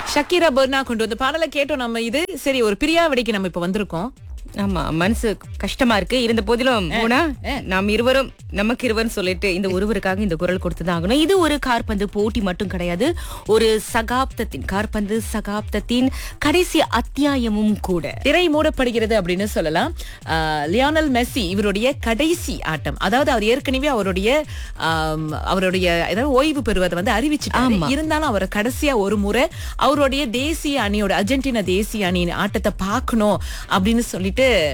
Shakira பர்னா கொண்டு வந்த பாடலை கேட்டோம் நம்ம இது சரி ஒரு பிரியாவிடைக்கு நம்ம இப்ப வந்திருக்கோம் ஆமா மனசு கஷ்டமா இருக்கு இருந்த போதிலும் போனா நாம் இருவரும் நமக்கு இருவரும் சொல்லிட்டு இந்த ஒருவருக்காக இந்த குரல் கொடுத்துதான் ஆகணும் இது ஒரு கார்பந்து போட்டி மட்டும் கிடையாது ஒரு சகாப்தத்தின் கார்பந்து சகாப்தத்தின் கடைசி அத்தியாயமும் கூட திரை மூடப்படுகிறது அப்படின்னு சொல்லலாம் ஆஹ், லியோனல் மெஸ்ஸி இவருடைய கடைசி ஆட்டம் அதாவது அவர் ஏற்கனவே அவருடைய ஆம், அவருடைய ஏதாவது ஓய்வு பெறுவதை வந்து அறிவிச்சுட்டாரு இருந்தாலும் அவர் கடைசியா ஒரு முறை அவருடைய தேசிய அணியோட அர்ஜென்டினா தேசிய அணியின் ஆட்டத்தை பார்க்கணும் அப்படின்னு சொல்லிட்டு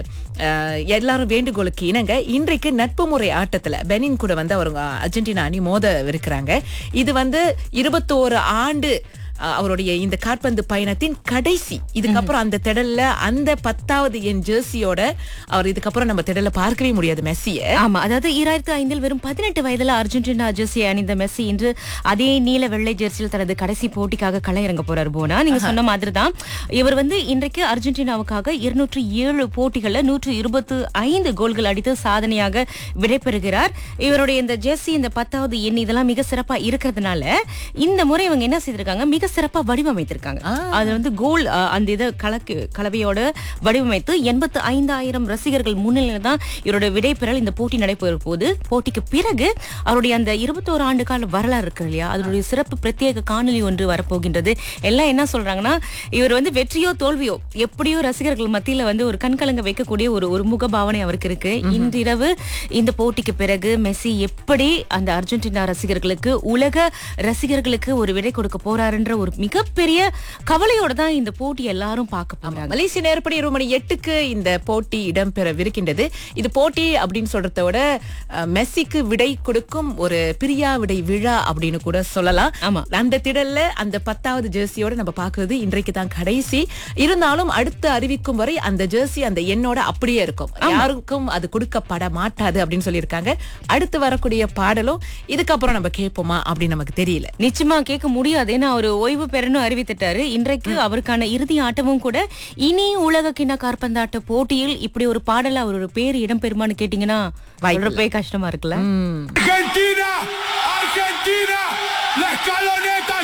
ஆஹ், எல்லாரும் வேண்டுகோளுக்கு இணங்க இன்றைக்கு நட்பு முறை ஆட்டத்துல பெனின் கூட வந்து அவங்க அர்ஜென்டினா அணி மோத இருக்கிறாங்க இது வந்து இருபத்தோரு ஆண்டு அஹ் அவருடைய இந்த காற்பந்து பயணத்தின் கடைசி இதுக்கப்புறம் அந்த திடல்ல அந்த பத்தாவது என் ஜெர்சியோட அவர் இதுக்கப்புறம் நம்ம திடல்ல பார்க்கவே முடியாது மெஸ்ஸிய ஆமா அதாவது ஈராயிரத்தி ஐந்தில் வெறும் பதினெட்டு வயதுல அர்ஜென்டினா ஜெர்சி அணிந்த மெஸ்ஸி இன்று அதே நீல வெள்ளை ஜெர்சியில் தனது கடைசி போட்டிக்காக கள இறங்க போறாரு போனா நீங்க சொன்ன மாதிரி தான் இவர் வந்து இன்றைக்கு அர்ஜென்டினாவுக்காக இருநூற்றி ஏழு போட்டிகள்ல நூற்று இருபத்து ஐந்து கோல்கள் அடித்து சாதனையாக விடைபெறுகிறார் இவருடைய இந்த ஜெர்சி இந்த பத்தாவது எண் இதெல்லாம் மிக சிறப்பா இருக்கிறதுனால இந்த முறை இவங்க என்ன செய்திருக்காங்க மிக சிறப்பா வடிவமைத்திருக்காங்க அது வந்து கோல் அஹ், அந்த இதை கலக்கு கலவையோட வடிவமைத்து எண்பத்து ஐந்தாயிரம் ரசிகர்கள் முன்னிலையில தான் இவரோட விடைபெறல் இந்த போட்டி நடைபெறும் போது போட்டிக்கு பிறகு அவருடைய அந்த இருபத்தோரு ஆண்டு கால வரலாறு இருக்கு இல்லையா அதனுடைய சிறப்பு பிரத்யேக காணொலி ஒன்று வரப்போகின்றது எல்லாம் என்ன சொல்றாங்கன்னா இவர் வந்து வெற்றியோ தோல்வியோ எப்படியோ ரசிகர்கள் மத்தியில வந்து ஒரு கண்கலங்க வைக்கக்கூடிய ஒரு ஒரு முகபாவனை அவருக்கு இருக்கு இன்றிரவு இந்த போட்டிக்கு பிறகு மெஸ்ஸி எப்படி அந்த அர்ஜென்டினா ரசிகர்களுக்கு உலக ரசிகர்களுக்கு ஒரு விடை கொடுக்க போறாருன்ற ஒரு மிகப்பெரிய கவலையோட தான் இந்த போட்டி எல்லாரும் பார்க்க போறாங்க மலேசிய நேரப்படி இரவு மணி எட்டுக்கு இந்த போட்டி இடம்பெறவிருக்கின்றது இது போட்டி அப்படின்னு சொல்றத விட அஹ், மெஸ்ஸிக்கு விடை கொடுக்கும் ஒரு பிரியா விடை விழா அப்படின்னு கூட சொல்லலாம் ஆமா. அந்த திடல்ல அந்த பத்தாவது ஜெர்சியோட நம்ம பாக்குறது இன்றைக்கு தான் கடைசி இருந்தாலும் அடுத்து அறிவிக்கும் வரை அந்த ஜெர்சி அந்த எண்ணோட அப்படியே இருக்கும் யாருக்கும் அது கொடுக்கப்பட மாட்டாது அப்படின்னு சொல்லியிருக்காங்க அடுத்து வரக்கூடிய பாடலும் இதுக்கப்புறம் நம்ம கேட்போமா அப்படின்னு நமக்கு தெரியல நிச்சயமா கேட்க முடியாது ஏன்னா அவர் ஓய்வு பெறணும் அறிவித்துட்டாரு இன்றைக்கு அவருக்கான இறுதி ஆட்டமும் கூட இனி உலக கிண்ண காற்பந்தாட்ட போட்டியில் இப்படி ஒரு பாடல அவர் ஒரு பேர் இடம் பெறுமான்னு கேட்டீங்கன்னா சொல்றப்பே கஷ்டமா இருக்குல்ல ம் Argentina! Argentina!